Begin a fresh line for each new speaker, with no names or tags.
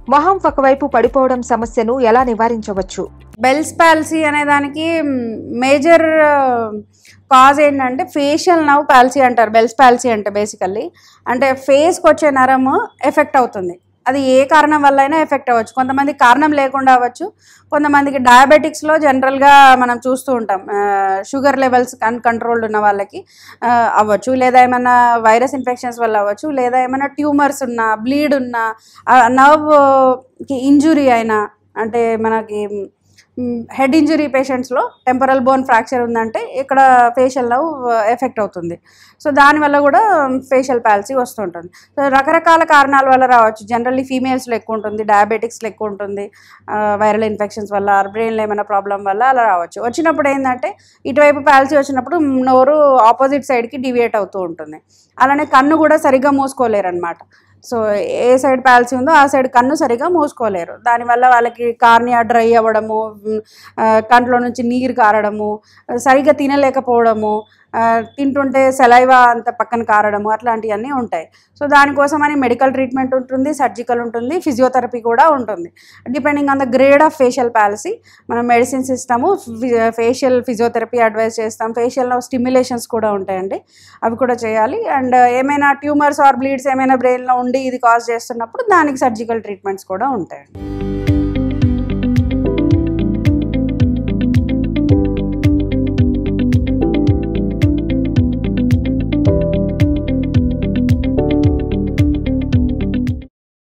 మొహం ఒకవైపు పడిపోవడం సమస్యను ఎలా నివారించవచ్చు
బెల్స్ పాలసీ అనే దానికి మేజర్ కాజ్ ఏంటంటే ఫేషియల్ నవ్ పాలసీ అంటారు బెల్స్ పాలసీ అంటే బేసికల్లీ అంటే ఫేస్కి వచ్చే నరము ఎఫెక్ట్ అవుతుంది అది ఏ కారణం వల్ల అయినా ఎఫెక్ట్ అవ్వచ్చు కొంతమంది కారణం లేకుండా అవ్వచ్చు కొంతమందికి డయాబెటిక్స్లో జనరల్గా మనం చూస్తూ ఉంటాం షుగర్ లెవెల్స్ అన్కంట్రోల్డ్ ఉన్న వాళ్ళకి ఆ, అవ్వచ్చు లేదా ఏమైనా వైరస్ ఇన్ఫెక్షన్స్ వల్ల అవ్వచ్చు లేదా ఏమైనా ట్యూమర్స్ ఉన్నా బ్లీడ్ ఉన్నా నర్వ్కి ఇంజురీ అయినా అంటే మనకి హెడ్ ఇంజురీ పేషెంట్స్లో టెంపరల్ బోన్ ఫ్రాక్చర్ ఉందంటే ఇక్కడ ఫేషియల్ నవ్ ఎఫెక్ట్ అవుతుంది సో దానివల్ల కూడా ఫేషియల్ పాలసీ వస్తుంటుంది సో రకరకాల కారణాల వల్ల రావచ్చు జనరల్లీ ఫీమేల్స్లో ఎక్కువ ఉంటుంది డయాబెటిక్స్లో ఎక్కువ ఉంటుంది వైరల్ ఇన్ఫెక్షన్స్ వల్ల బ్రెయిన్లో ఏమైనా ప్రాబ్లం వల్ల అలా రావచ్చు వచ్చినప్పుడు ఏంటంటే ఇటువైపు పాలసీ వచ్చినప్పుడు నోరు ఆపోజిట్ సైడ్కి డివియేట్ అవుతూ ఉంటుంది అలానే కన్ను కూడా సరిగ్గా మూసుకోలేరు అనమాట సో ఏ సైడ్ పాలసీ ఉందో ఆ సైడ్ కన్ను సరిగా మూసుకోలేరు దానివల్ల వాళ్ళకి కార్నియా డ్రై అవ్వడము మ్, ఆ, కంట్లో నుంచి నీరు కారడము సరిగ్గా తినలేకపోవడము ఆ, తింటుంటే సెలైవా అంత పక్కన కారడము అట్లాంటివన్నీ ఉంటాయి సో దానికోసమని మెడికల్ ట్రీట్మెంట్ ఉంటుంది సర్జికల్ ఉంటుంది ఫిజియోథెరపీ కూడా ఉంటుంది depending on the grade of facial palsy మనం మెడిసిన్స్ ఇస్తాము ఫేషియల్ ఫిజియోథెరపీ అడ్వైస్ చేస్తాం ఫేషియల్లో స్టిమ్యులేషన్స్ కూడా ఉంటాయండి అవి కూడా చేయాలి అండ్ ఏమైనా ట్యూమర్స్ ఆర్ బ్లీడ్స్ ఏమైనా బ్రెయిన్లో ఉండి ఇది కాజ్ చేస్తున్నప్పుడు దానికి సర్జికల్ ట్రీట్మెంట్స్ కూడా ఉంటాయండి